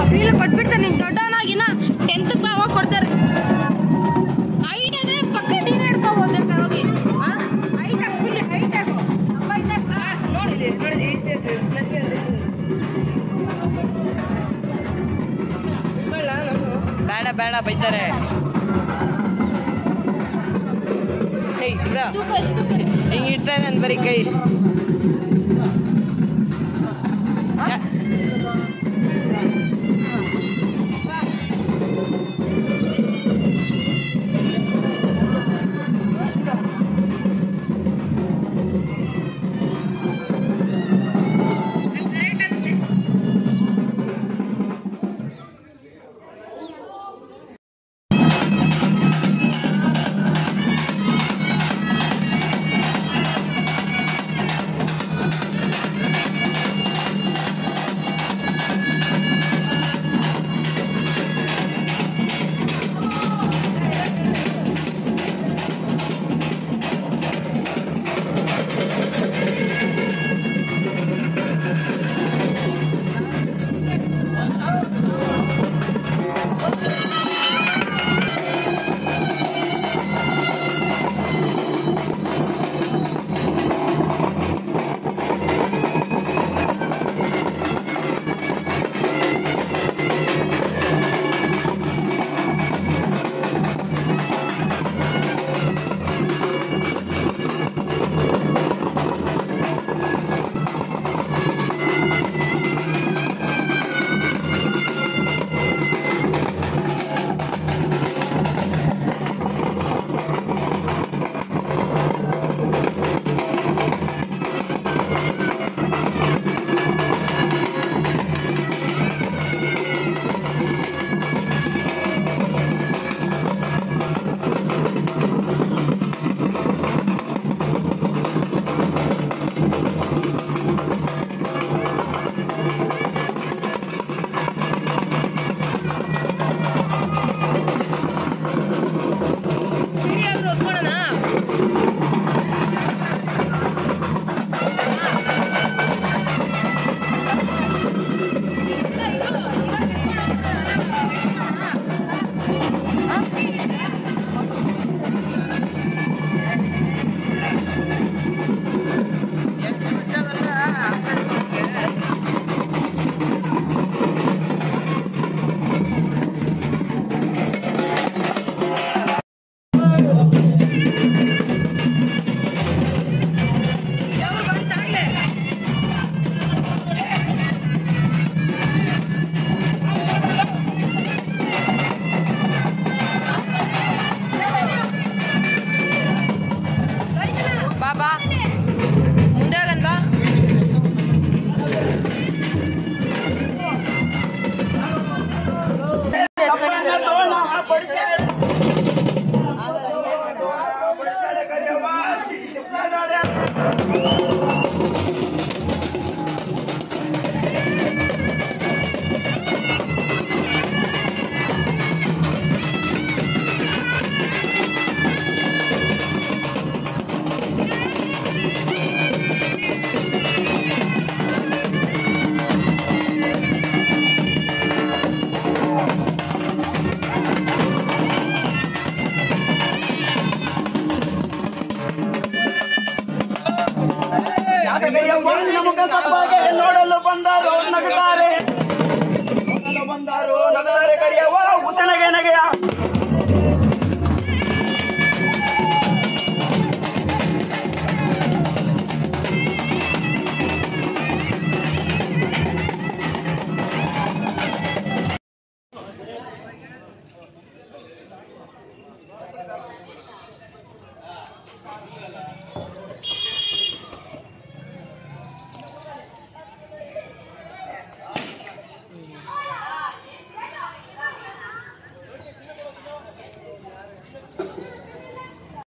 ಇಲ್ಲ ಕೊಟ್ಬಿಡ್ತಾರೆ ನೀನ್ ದೊಡ್ಡವನಾಗಿನ ಟೆಂತ್ ಅವಾಗ ಕೊಡ್ತಾರೆ ಹೈಟ್ ಆದ್ರೆ ಪಕ್ಕ ನೀನ್ ಹಿಡ್ಕೋಬಹುದು ಹೋಗಿ ಹೈಟ್ ಆಗಿ ಫುಲ್ ಹೈಟ್ ಆಗು ಅಪ್ಪ ಇದ್ದಾಗ ನೋಡಿ ನೋಡಿ ಬೇಡ ಬೇಡ ಬೈತಾರೆ ಏಯ್, ಇಬ್ರ, ತೂಕ ಎಷ್ಟು ಕರಿ ಹಿಂಗ್ ಇಟ್ರೆ ನನ್ ಬರೀ ಕೈ ಯಾ- ಕರೆಕ್ಟ್ ಆಗುತ್ತೆ ಸರಿಯಾದ್ರೂ ಹೊತ್ಕೊಳ್ಳೋಣ ದೇವ್ರು ಬಂತಾಗ್ಲೇ ಬಾ ಬಾ ಮುಂದೆ ಹೋಗನ್ ಬಾ ನಮಗ ತಪ್ಪಾಗೆ ನೋಡಲು ಬಂದಾರು ನಗುತ್ತಾರೆ ನೋಡಲು ಬಂದಾರು ನಗುತ್ತಾರೆ ಕರಿಯವ್ವ ಉಸನಗೆ ನಗೆಯ